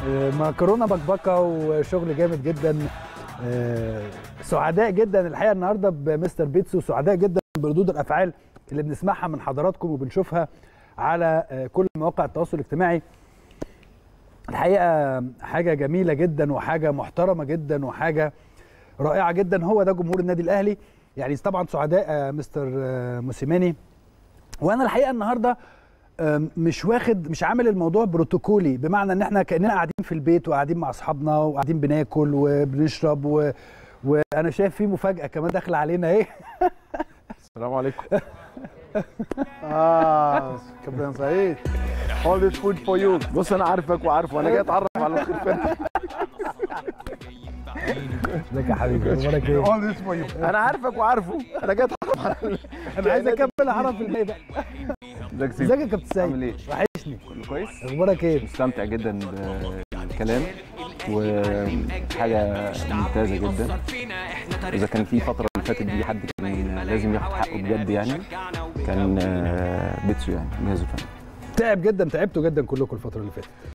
آه، مكرونه بكبكه وشغل جامد جدا آه، سعداء جدا الحقيقه النهارده بمستر بيتسو سعداء جدا بردود الافعال اللي بنسمعها من حضراتكم وبنشوفها على آه، كل مواقع التواصل الاجتماعي الحقيقه حاجه جميله جدا وحاجه محترمه جدا وحاجه رائعه جدا هو ده جمهور النادي الاهلي يعني طبعا سعداء آه، مستر آه، موسيماني وانا الحقيقه النهارده آم، مش واخد مش عامل الموضوع بروتوكولي بمعنى ان احنا كاننا قاعدين في البيت وقاعدين مع اصحابنا وقاعدين بناكل وبنشرب و... وانا شايف في مفاجاه كمان داخله علينا ايه السلام عليكم اه كابتن سعيد all this food for you بص انا عارفك وعارفه وانا جاي اتعرف على الخرفان ازيك يا حبيبي اخبارك ايه all this for you انا عارفك وعارفه انا جاي اتعرف على انا عايز اكمل اعرف في الباقي بقى ازيك ازيك يا كابتن عامل سيد ايه؟ وحشني كله كويس؟ اخبارك ايه مستمتع جدا بالكلام وحاجه ممتازه جدا اذا كان في فتره اللي فاتت دي حد كان لازم ياخد حقه بجد يعني كان آه، بيتسو يعني جهاز الفني تعب جدا تعبتوا جدا كلكم الفتره اللي فاتت